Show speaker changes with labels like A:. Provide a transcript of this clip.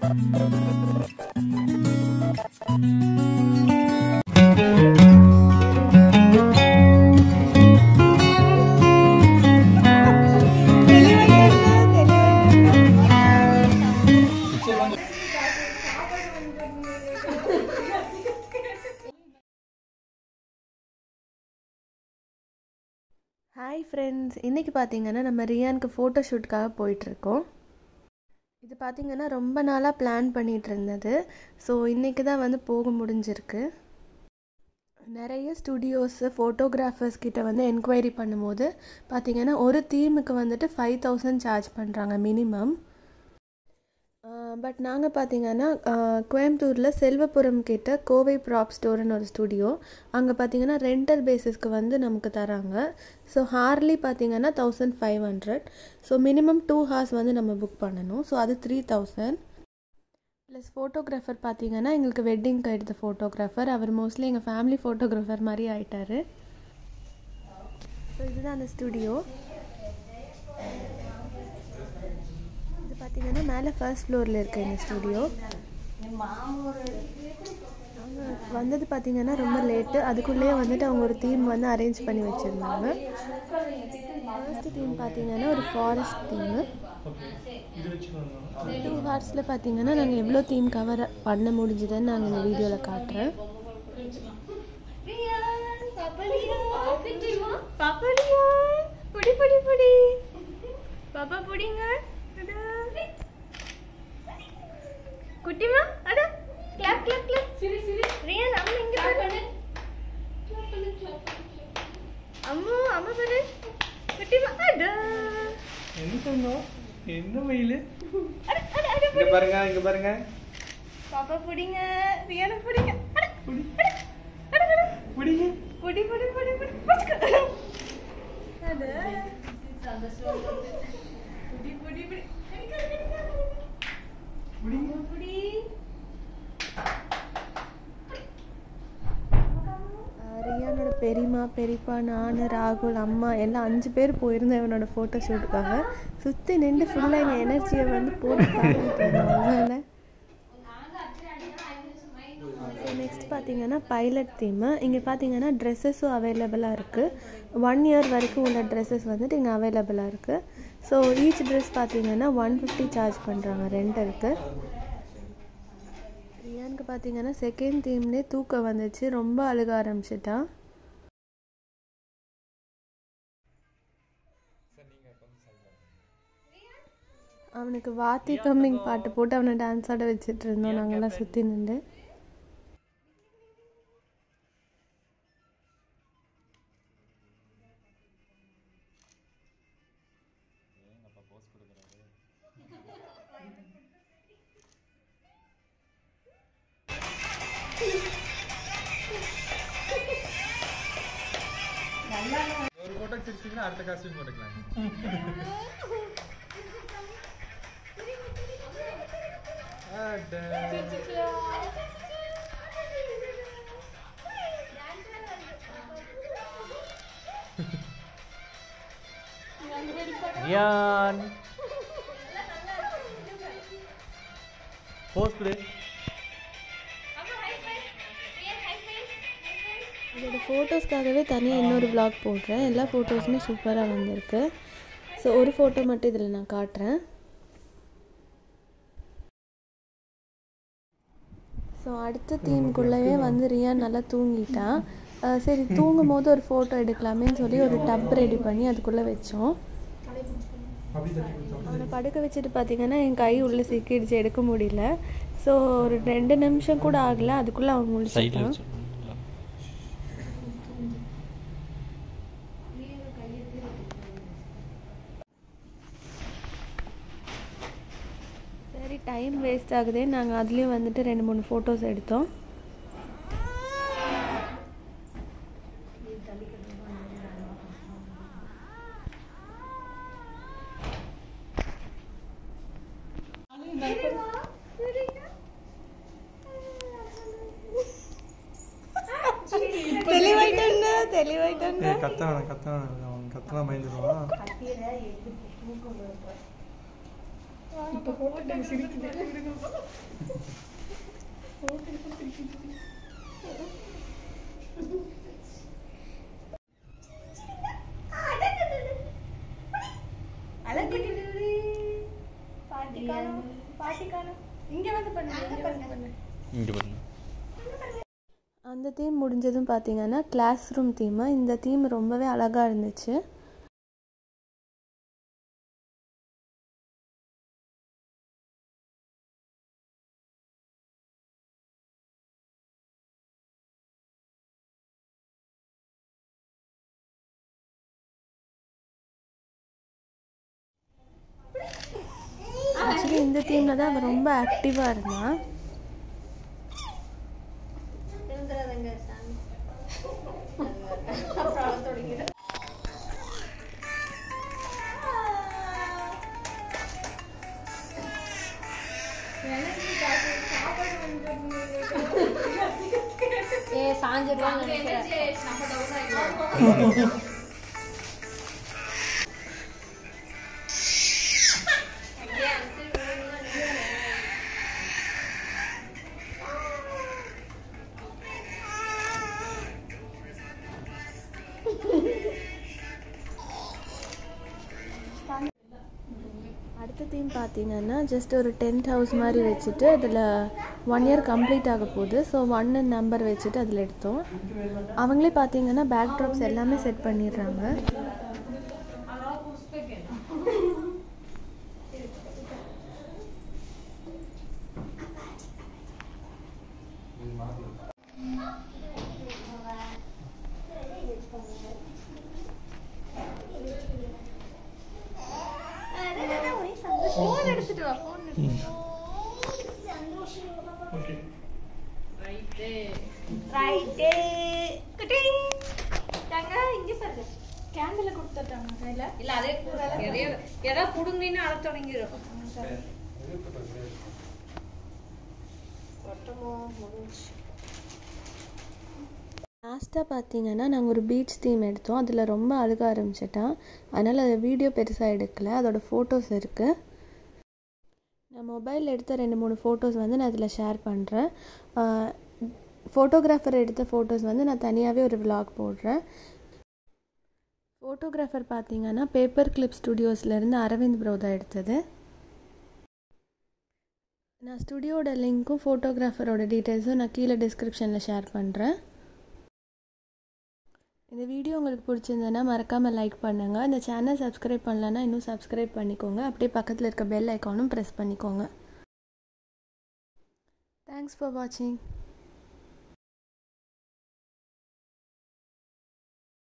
A: Hi friends இன்றைக்கி பார்த்தீங்கன்னா நம்ம ரியானுக்கு ஃபோட்டோ ஷூட்காக போயிட்டுருக்கோம் இது பார்த்தீங்கன்னா ரொம்ப நாளாக பிளான் பண்ணிகிட்டு இருந்தது ஸோ இன்றைக்கி தான் வந்து போக முடிஞ்சிருக்கு நிறைய ஸ்டுடியோஸு ஃபோட்டோகிராஃபர்ஸ் கிட்ட வந்து என்கொயரி பண்ணும்போது பார்த்தீங்கன்னா ஒரு தீமுக்கு வந்துட்டு ஃபைவ் தௌசண்ட் சார்ஜ் பண்ணுறாங்க மினிமம் பட் நாங்கள் பார்த்தீங்கன்னா கோயம்புத்தூரில் செல்வபுரம் கிட்ட கோவை ப்ராப் ஸ்டோர்னு ஒரு ஸ்டுடியோ அங்கே பார்த்தீங்கன்னா ரெண்டல் பேசிஸ்க்கு வந்து நமக்கு தராங்க ஸோ ஹார்லி பார்த்தீங்கன்னா thousand five hundred so minimum two hours வந்து நம்ம புக் பண்ணணும் ஸோ அது த்ரீ தௌசண்ட் ப்ளஸ் ஃபோட்டோகிராஃபர் பார்த்தீங்கன்னா எங்களுக்கு வெட்டிங்க்கு எடுத்த ஃபோட்டோகிராஃபர் அவர் மோஸ்ட்லி எங்கள் ஃபேமிலி ஃபோட்டோகிராஃபர் மாதிரி ஆயிட்டார் ஸோ இதுதான் அந்த ஸ்டுடியோ இது பார்த்தீங்கன்னா மேலே ஃபர்ஸ்ட் ஃப்ளோரில் இருக்க இந்த ஸ்டுடியோ அவங்க வந்தது பார்த்தீங்கன்னா ரொம்ப லேட்டு அதுக்குள்ளேயே வந்துட்டு அவங்க ஒரு தீம் வந்து அரேஞ்ச் பண்ணி வச்சுருந்தாங்க ஃபர்ஸ்ட் தீம் பார்த்தீங்கன்னா ஒரு ஃபாரஸ்ட் தீமு டூ ஹார்ஸில் பார்த்தீங்கன்னா நாங்கள் எவ்வளோ தீம் கவர் பண்ண முடிஞ்சுதுன்னு நாங்கள் இந்த வீடியோவில் காட்டுறேன்
B: புடி புடி புடி பாப்பா புடிங்க அடா. குட்டிமா அட கிளாப் கிளாப் கிளாப் சிரி சிரி ரியான் அம்மா இங்க பாரு அம்மா அம்மா பாரு குட்டிமா அட
C: என்ன சொன்னோம் என்ன மயில்
B: அட அட அட
C: இங்க பாருங்க இங்க பாருங்க
B: பாப்பா புடிங்க ரியான புடிங்க அட
C: புடி
B: அட அட அட
C: புடிங்க
B: புடி புடி புடி புடி புடிச்சுக்க அட புடி புடி புடி கடிக்காத, கடிக்காத.
C: புடிங்க
B: புடி
A: ரியானோட பெரியம்மா பெரியப்பா நான் ராகுல் அம்மா எல்லாம் அஞ்சு பேர் போயிருந்தோம் இவனோட ஃபோட்டோ ஷூட்டுக்காக சுற்றி நின்று ஃபுல்லாக எங்கள் எனர்ஜியை வந்து போட்டு காட்டிட்டு இருந்தோம் ஸோ நெக்ஸ்ட் பார்த்தீங்கன்னா பைலட் தீமு இங்கே பார்த்தீங்கன்னா ட்ரெஸ்ஸஸும் அவைலபிளாக இருக்குது ஒன் இயர் வரைக்கும் உள்ள ட்ரெஸ்ஸஸ் வந்துட்டு இங்கே அவைலபிளாக இருக்குது ஸோ ஈச் ட்ரெஸ் பார்த்தீங்கன்னா ஒன் ஃபிஃப்டி சார்ஜ் பண்ணுறாங்க ரெண்டருக்கு ரியானுக்கு பார்த்தீங்கன்னா செகண்ட் தீம்லேயே தூக்கம் வந்துச்சு ரொம்ப அழுக ஆரம்பிச்சிட்டான் அவனுக்கு வாத்தி கம்மிங் பாட்டு போட்டு அவனை டான்ஸ் ஆட வச்சுட்டு இருந்தோம் நாங்கள்லாம் சுற்றி நின்று
C: ஒரு போட்டோ சிரிச்சிங்கன்னா அடுத்த காஸ்டியூம் போட்டுக்கலாம் அட. ரியான் போஸ் கொடு
A: இதோட ஃபோட்டோஸ்க்காகவே தனியாக இன்னொரு vlog போடுறேன் எல்லா ஃபோட்டோஸுமே சூப்பராக வந்திருக்கு ஸோ ஒரு ஃபோட்டோ மட்டும் இதில் நான் காட்டுறேன் ஸோ அடுத்த தீமுக்குள்ளவே வந்து ரியான் நல்லா தூங்கிட்டான் அஹ் சரி தூங்கும் போது ஒரு ஃபோட்டோ எடுக்கலாமேன்னு சொல்லி ஒரு டப் ரெடி பண்ணி அதுக்குள்ளே வச்சோம் அவனை படுக்க வச்சுட்டு பார்த்தீங்கன்னா என் கை உள்ளே சிக்கிடுச்சு எடுக்க முடியல ஸோ ஒரு ரெண்டு நிமிஷம் கூட ஆகல அதுக்குள்ளே அவன் முடிச்சிட்டான் சரி டைம் வேஸ்ட் ஆகுதே நாங்கள் அதுலேயும் வந்துட்டு ரெண்டு மூணு ஃபோட்டோஸ் எடுத்தோம் தெளிவாயிட்டா தெளிவாயிட்டா
C: கத்த வேணாம் கத்த வேணாம் அவன் கத்தலாம் பயந்துருவான்
B: பாட்டி காணும் பாட்டி காணும் இங்க வந்து பண்ணுங்க இங்க வந்து பண்ணுங்க
D: இங்கே பாருங்க
A: அந்த தீம் முடிஞ்சதும் பார்த்தீங்கன்னா கிளாஸ் ரூம் தீமு இந்த தீம் ரொம்பவே அழகாக இருந்துச்சு ஆக்சுவலி இந்த தீமில் தான் அவன் ரொம்ப ஆக்டிவாக இருந்தான்
B: எழுந்துறாதங்க சாமி அப்புறம் தொடங்கிடும் ஏ சாஞ்சிருவாங்க நினைக்கிறேன்
A: அடுத்த தீம் பார்த்தீங்கன்னா ஜஸ்ட் ஒரு டென்ட் ஹவுஸ் மாதிரி வச்சுட்டு அதில் ஒன் இயர் கம்ப்ளீட் ஆக போகுது ஸோ ஒன்னு நம்பர் வச்சுட்டு அதில் எடுத்தோம் அவங்களே பார்த்தீங்கன்னா பேக் ட்ராப்ஸ் எல்லாமே செட் பண்ணிடுறாங்க
B: ஃபோன் எடுத்துட்டு வா ஃபோன் ரைட்டு குட்டிங் தாங்க இங்க பாருங்க கேண்டில் கொடுத்துட்டாங்க கையில
E: இல்ல அதே எதையோ எதா புடுங்கின்னு அழ தொடங்கிடும்
A: லாஸ்ட்டாக பார்த்தீங்கன்னா நாங்கள் ஒரு பீச் தீம் எடுத்தோம் அதில் ரொம்ப அழுக ஆரம்பிச்சிட்டான் அதனால் அதை வீடியோ பெருசாக எடுக்கல அதோட ஃபோட்டோஸ் இருக்குது நான் மொபைலில் எடுத்த ரெண்டு மூணு ஃபோட்டோஸ் வந்து நான் இதில் ஷேர் பண்ணுறேன் ஃபோட்டோகிராஃபர் எடுத்த ஃபோட்டோஸ் வந்து நான் தனியாகவே ஒரு vlog போடுறேன் ஃபோட்டோகிராஃபர் பார்த்தீங்கன்னா பேப்பர் கிளிப் ஸ்டுடியோஸ்லேருந்து அரவிந்த் ப்ரோ தான் எடுத்தது நான் ஸ்டுடியோட லிங்க்கும் ஃபோட்டோகிராஃபரோட டீட்டெயில்ஸும் நான் கீழே டிஸ்கிரிப்ஷனில் ஷேர் பண்ணுறேன் இந்த வீடியோ உங்களுக்கு பிடிச்சிருந்ததுன்னா மறக்காமல் லைக் பண்ணுங்கள் இந்த சேனல் சப்ஸ்கிரைப் பண்ணலன்னா இன்னும் சப்ஸ்கிரைப் பண்ணிக்கோங்க அப்படியே பக்கத்தில் இருக்க பெல் ஐக்கானும் ப்ரெஸ் பண்ணிக்கோங்க தேங்க்ஸ் ஃபார் வாட்சிங்